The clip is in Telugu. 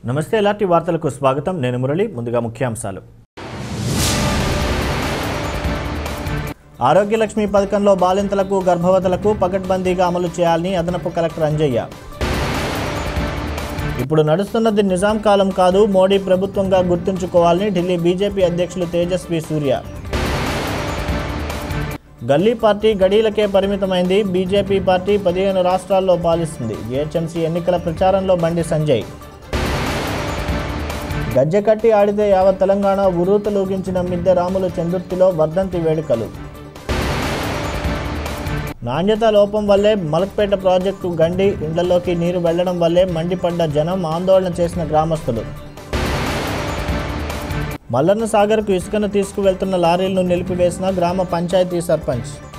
నమస్తే ఎలాంటి వార్తలకు స్వాగతం నేను మురళి ముందుగా ముఖ్యాంశాలు ఆరోగ్య లక్ష్మి పథకంలో బాలింతలకు గర్భవతులకు పకడ్బందీగా అమలు చేయాలని అదనపు కలెక్టర్ అంజయ్య ఇప్పుడు నడుస్తున్నది నిజాం కాలం కాదు మోడీ ప్రభుత్వంగా గుర్తుంచుకోవాలని ఢిల్లీ బీజేపీ అధ్యక్షులు తేజస్వి సూర్య గల్లీ పార్టీ గడీలకే పరిమితమైంది బీజేపీ పార్టీ పదిహేను రాష్ట్రాల్లో పాలిస్తుంది జీహెచ్ఎంసీ ఎన్నికల ప్రచారంలో బండి సంజయ్ గజ్జె కట్టి ఆడితే యావత్ తెలంగాణ ఉరూతలూగించిన మిద్దె రాములు చందుర్తిలో వర్ధంతి వేడుకలు నాణ్యత లోపం వల్లే మలక్పేట ప్రాజెక్టు గండి ఇండ్లలోకి నీరు వెళ్లడం వల్లే మండిపడ్డ జనం ఆందోళన చేసిన గ్రామస్తులు మల్లన్న సాగర్కు ఇసుకను తీసుకువెళ్తున్న లారీలను నిలిపివేసిన గ్రామ పంచాయతీ సర్పంచ్